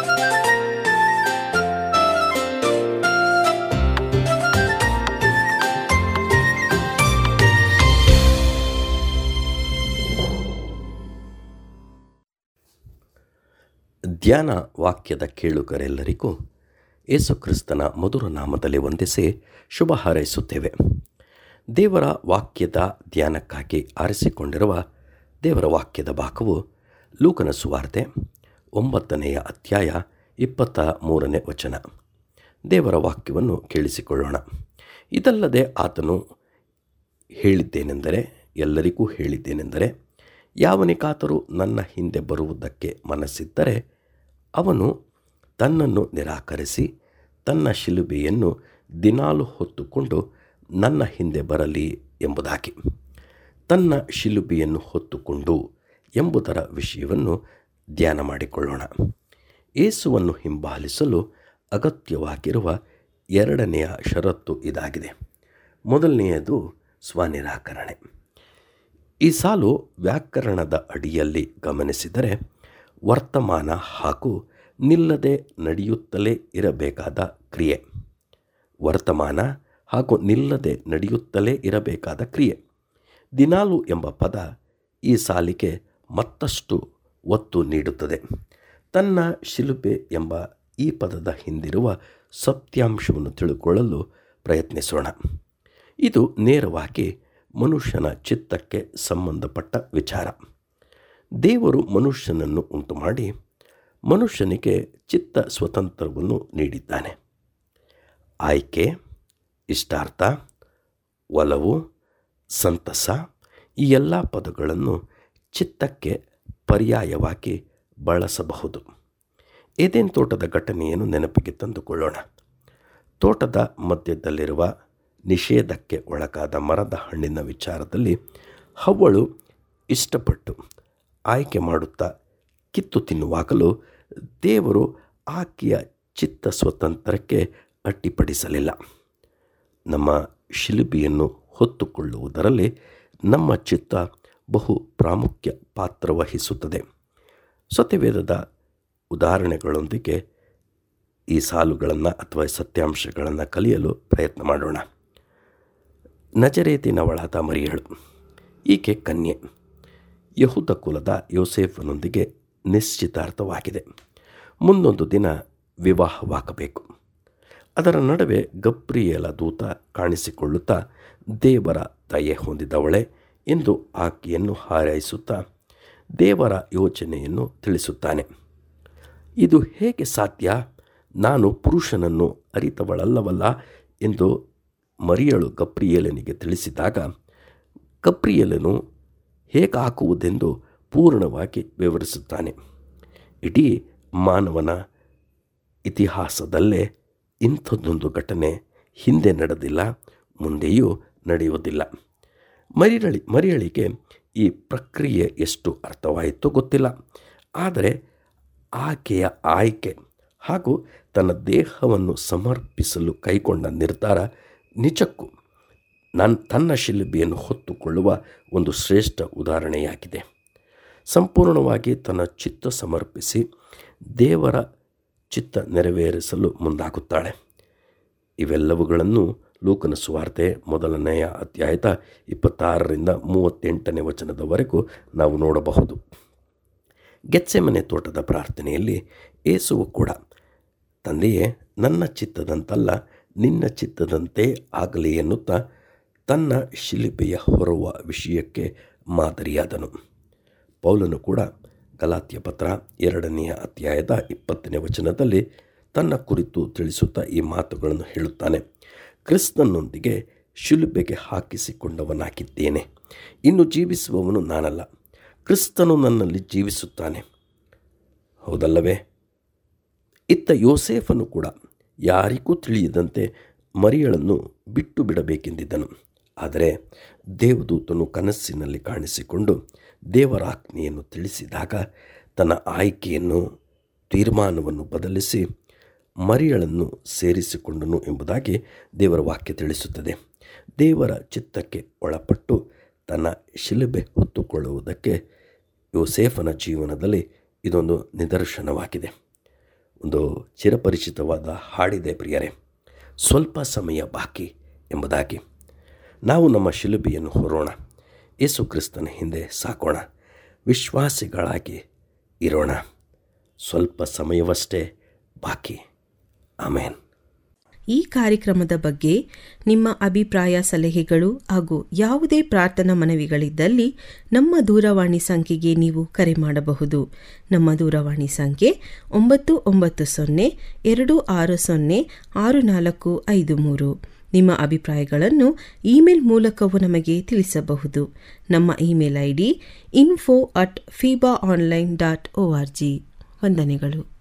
ಧ್ಯಾನ ವಾಕ್ಯದ ಕೇಳುಗರೆಲ್ಲರಿಗೂ ಯೇಸುಕ್ರಿಸ್ತನ ಮಧುರ ನಾಮದಲ್ಲಿ ವಂದಿಸಿ ಶುಭ ಹಾರೈಸುತ್ತೇವೆ ದೇವರ ವಾಕ್ಯದ ಧ್ಯಾನಕ್ಕಾಗಿ ಆರಿಸಿಕೊಂಡಿರುವ ದೇವರ ವಾಕ್ಯದ ಭಾಗವು ಲೂಕನ ಸುವಾರ್ತೆ ಒಂಬತ್ತನೆಯ ಅಧ್ಯಾಯ ಇಪ್ಪತ್ತ ಮೂರನೇ ವಚನ ದೇವರ ವಾಕ್ಯವನ್ನು ಕೇಳಿಸಿಕೊಳ್ಳೋಣ ಇದಲ್ಲದೆ ಆತನು ಹೇಳಿದ್ದೇನೆಂದರೆ ಎಲ್ಲರಿಗೂ ಹೇಳಿದ್ದೇನೆಂದರೆ ಯಾವನಿಗಾದರೂ ನನ್ನ ಹಿಂದೆ ಬರುವುದಕ್ಕೆ ಮನಸ್ಸಿದ್ದರೆ ಅವನು ತನ್ನನ್ನು ನಿರಾಕರಿಸಿ ತನ್ನ ಶಿಲುಬೆಯನ್ನು ದಿನಾಲು ಹೊತ್ತುಕೊಂಡು ನನ್ನ ಹಿಂದೆ ಬರಲಿ ಎಂಬುದಾಗಿ ತನ್ನ ಶಿಲುಬೆಯನ್ನು ಹೊತ್ತುಕೊಂಡು ಎಂಬುದರ ವಿಷಯವನ್ನು ಧ್ಯಾನ ಮಾಡಿಕೊಳ್ಳೋಣ ಏಸುವನ್ನು ಹಿಂಬಾಲಿಸಲು ಅಗತ್ಯವಾಗಿರುವ ಎರಡನೆಯ ಷರತ್ತು ಇದಾಗಿದೆ ಮೊದಲನೆಯದು ಸ್ವನಿರಾಕರಣೆ ಈ ಸಾಲು ವ್ಯಾಕರಣದ ಅಡಿಯಲ್ಲಿ ಗಮನಿಸಿದರೆ ವರ್ತಮಾನ ಹಾಗೂ ನಿಲ್ಲದೆ ನಡೆಯುತ್ತಲೇ ಇರಬೇಕಾದ ಕ್ರಿಯೆ ವರ್ತಮಾನ ಹಾಗೂ ನಿಲ್ಲದೆ ನಡೆಯುತ್ತಲೇ ಇರಬೇಕಾದ ಕ್ರಿಯೆ ದಿನಾಲು ಎಂಬ ಪದ ಈ ಸಾಲಿಗೆ ಮತ್ತಷ್ಟು ಒತ್ತು ನೀಡುತ್ತದೆ ತನ್ನ ಶಿಲುಬೆ ಎಂಬ ಈ ಪದದ ಹಿಂದಿರುವ ಸತ್ಯಾಂಶವನ್ನು ತಿಳ್ಕೊಳ್ಳಲು ಪ್ರಯತ್ನಿಸೋಣ ಇದು ನೇರವಾಗಿ ಮನುಷ್ಯನ ಚಿತ್ತಕ್ಕೆ ಸಂಬಂಧಪಟ್ಟ ವಿಚಾರ ದೇವರು ಮನುಷ್ಯನನ್ನು ಉಂಟು ಮಾಡಿ ಮನುಷ್ಯನಿಗೆ ಚಿತ್ತ ಸ್ವತಂತ್ರವನ್ನು ನೀಡಿದ್ದಾನೆ ಆಯ್ಕೆ ಇಷ್ಟಾರ್ಥ ಒಲವು ಸಂತಸ ಈ ಎಲ್ಲ ಪದಗಳನ್ನು ಚಿತ್ತಕ್ಕೆ ಪರ್ಯಾಯವಾಗಿ ಬಳಸಬಹುದು ಏದೇನು ತೋಟದ ಘಟನೆಯನ್ನು ನೆನಪಿಗೆ ತಂದುಕೊಳ್ಳೋಣ ತೋಟದ ಮಧ್ಯದಲ್ಲಿರುವ ನಿಷೇಧಕ್ಕೆ ಒಳಗಾದ ಮರದ ಹಣ್ಣಿನ ವಿಚಾರದಲ್ಲಿ ಹವ್ವಳು ಇಷ್ಟಪಟ್ಟು ಆಯ್ಕೆ ಮಾಡುತ್ತಾ ಕಿತ್ತು ತಿನ್ನುವಾಗಲೂ ದೇವರು ಆಕೆಯ ಚಿತ್ತ ಸ್ವತಂತ್ರಕ್ಕೆ ಅಡ್ಡಿಪಡಿಸಲಿಲ್ಲ ನಮ್ಮ ಶಿಲುಬೆಯನ್ನು ಹೊತ್ತುಕೊಳ್ಳುವುದರಲ್ಲಿ ನಮ್ಮ ಚಿತ್ತ ಬಹು ಪ್ರಾಮುಖ್ಯ ಪಾತ್ರ ವಹಿಸುತ್ತದೆ ಸತ್ಯವೇದದ ಉದಾಹರಣೆಗಳೊಂದಿಗೆ ಈ ಸಾಲುಗಳನ್ನು ಅಥವಾ ಸತ್ಯಾಂಶಗಳನ್ನು ಕಲಿಯಲು ಪ್ರಯತ್ನ ಮಾಡೋಣ ನಜರೇತಿನವಳಾದ ಮರಿಯಳು ಈಕೆ ಕನ್ಯೆ ಯಹುದ ಕುಲದ ಯೋಸೇಫನೊಂದಿಗೆ ನಿಶ್ಚಿತಾರ್ಥವಾಗಿದೆ ಮುಂದೊಂದು ದಿನ ವಿವಾಹವಾಗಬೇಕು ಅದರ ನಡುವೆ ಗಬ್ರಿಯೇಲ ದೂತ ಕಾಣಿಸಿಕೊಳ್ಳುತ್ತಾ ದೇವರ ದಯೆ ಹೊಂದಿದವಳೆ ಎಂದು ಆಕೆಯನ್ನು ಹಾರೈಸುತ್ತಾ ದೇವರ ಯೋಚನೆಯನ್ನು ತಿಳಿಸುತ್ತಾನೆ ಇದು ಹೇಗೆ ಸಾಧ್ಯ ನಾನು ಪುರುಷನನ್ನು ಅರಿತವಳಲ್ಲವಲ್ಲ ಎಂದು ಮರಿಯಳು ಗಪ್ರಿಯೇಲನಿಗೆ ತಿಳಿಸಿದಾಗ ಗಪ್ರಿಯೇಲನು ಹೇಗಾಕುವುದೆಂದು ಪೂರ್ಣವಾಗಿ ವಿವರಿಸುತ್ತಾನೆ ಇಡೀ ಮಾನವನ ಇತಿಹಾಸದಲ್ಲೇ ಇಂಥದ್ದೊಂದು ಘಟನೆ ಹಿಂದೆ ನಡೆದಿಲ್ಲ ಮುಂದೆಯೂ ನಡೆಯುವುದಿಲ್ಲ ಮರಿಯಳಿ ಮರಿಯಳಿಗೆ ಈ ಪ್ರಕ್ರಿಯೆ ಎಷ್ಟು ಅರ್ಥವಾಯಿತೋ ಗೊತ್ತಿಲ್ಲ ಆದರೆ ಆಕೆಯ ಆಯ್ಕೆ ಹಾಗೂ ತನ್ನ ದೇಹವನ್ನು ಸಮರ್ಪಿಸಲು ಕೈಗೊಂಡ ನಿರ್ಧಾರ ನಿಜಕ್ಕೂ ನನ್ನ ತನ್ನ ಶಿಲ್ಬಿಯನ್ನು ಹೊತ್ತುಕೊಳ್ಳುವ ಒಂದು ಶ್ರೇಷ್ಠ ಉದಾಹರಣೆಯಾಗಿದೆ ಸಂಪೂರ್ಣವಾಗಿ ತನ್ನ ಚಿತ್ತ ಸಮರ್ಪಿಸಿ ದೇವರ ಚಿತ್ತ ನೆರವೇರಿಸಲು ಮುಂದಾಗುತ್ತಾಳೆ ಇವೆಲ್ಲವುಗಳನ್ನು ಲೂಕನ ಸುವಾರ್ತೆ ಮೊದಲನೆಯ ಅಧ್ಯಾಯದ ಇಪ್ಪತ್ತಾರರಿಂದ ಮೂವತ್ತೆಂಟನೇ ವಚನದವರೆಗೂ ನಾವು ನೋಡಬಹುದು ಗೆಚ್ಚೆಮನೆ ತೋಟದ ಪ್ರಾರ್ಥನೆಯಲ್ಲಿ ಏಸುವು ಕೂಡ ತಂದೆಯೇ ನನ್ನ ಚಿತ್ತದಂತಲ್ಲ ನಿನ್ನ ಚಿತ್ತದಂತೆ ಆಗಲಿ ಎನ್ನುತ್ತಾ ತನ್ನ ಶಿಲಿಪೆಯ ಹೊರುವ ವಿಷಯಕ್ಕೆ ಮಾದರಿಯಾದನು ಪೌಲನು ಕೂಡ ಗಲಾತ್ಯ ಪತ್ರ ಎರಡನೆಯ ಅಧ್ಯಾಯದ ಇಪ್ಪತ್ತನೇ ವಚನದಲ್ಲಿ ತನ್ನ ಕುರಿತು ತಿಳಿಸುತ್ತಾ ಈ ಮಾತುಗಳನ್ನು ಹೇಳುತ್ತಾನೆ ಕ್ರಿಸ್ತನೊಂದಿಗೆ ಶಿಲುಬೆಗೆ ಹಾಕಿಸಿಕೊಂಡವನಾಗಿದ್ದೇನೆ ಇನ್ನು ಜೀವಿಸುವವನು ನಾನಲ್ಲ ಕ್ರಿಸ್ತನು ನನ್ನಲ್ಲಿ ಜೀವಿಸುತ್ತಾನೆ ಹೌದಲ್ಲವೇ ಇತ್ತ ಯೋಸೇಫನು ಕೂಡ ಯಾರಿಗೂ ತಿಳಿಯದಂತೆ ಮರಿಯಳನ್ನು ಬಿಟ್ಟು ಬಿಡಬೇಕೆಂದಿದ್ದನು ಆದರೆ ದೇವದೂತನು ಕನಸಿನಲ್ಲಿ ಕಾಣಿಸಿಕೊಂಡು ದೇವರ ಆಜ್ಞೆಯನ್ನು ತಿಳಿಸಿದಾಗ ತನ್ನ ಆಯ್ಕೆಯನ್ನು ತೀರ್ಮಾನವನ್ನು ಬದಲಿಸಿ ಮರಿಯಳನ್ನು ಸೇರಿಸಿಕೊಂಡನು ಎಂಬುದಾಗಿ ದೇವರ ವಾಕ್ಯ ತಿಳಿಸುತ್ತದೆ ದೇವರ ಚಿತ್ತಕ್ಕೆ ಒಳಪಟ್ಟು ತನ್ನ ಶಿಲುಬೆ ಹೊತ್ತುಕೊಳ್ಳುವುದಕ್ಕೆ ಯೋಸೇಫನ ಜೀವನದಲ್ಲಿ ಇದೊಂದು ನಿದರ್ಶನವಾಗಿದೆ ಒಂದು ಚಿರಪರಿಚಿತವಾದ ಹಾಡಿದೆ ಪ್ರಿಯರೇ ಸ್ವಲ್ಪ ಸಮಯ ಬಾಕಿ ಎಂಬುದಾಗಿ ನಾವು ನಮ್ಮ ಶಿಲುಬೆಯನ್ನು ಹೊರೋಣ ಯೇಸು ಕ್ರಿಸ್ತನ ಹಿಂದೆ ಸಾಕೋಣ ವಿಶ್ವಾಸಿಗಳಾಗಿ ಇರೋಣ ಸ್ವಲ್ಪ ಸಮಯವಷ್ಟೇ ಬಾಕಿ ಆಮೇನ್ ಈ ಕಾರ್ಯಕ್ರಮದ ಬಗ್ಗೆ ನಿಮ್ಮ ಅಭಿಪ್ರಾಯ ಸಲಹೆಗಳು ಹಾಗೂ ಯಾವುದೇ ಪ್ರಾರ್ಥನಾ ಮನವಿಗಳಿದ್ದಲ್ಲಿ ನಮ್ಮ ದೂರವಾಣಿ ಸಂಖ್ಯೆಗೆ ನೀವು ಕರೆ ಮಾಡಬಹುದು ನಮ್ಮ ದೂರವಾಣಿ ಸಂಖ್ಯೆ ಒಂಬತ್ತು ಒಂಬತ್ತು ಸೊನ್ನೆ ಎರಡು ಆರು ಸೊನ್ನೆ ಆರು ನಾಲ್ಕು ಐದು ಮೂರು ನಿಮ್ಮ ಅಭಿಪ್ರಾಯಗಳನ್ನು ಇಮೇಲ್ ಮೂಲಕವೂ ನಮಗೆ ತಿಳಿಸಬಹುದು ನಮ್ಮ email I D info at ಫೀಬಾ online dot O R G ವಂದನೆಗಳು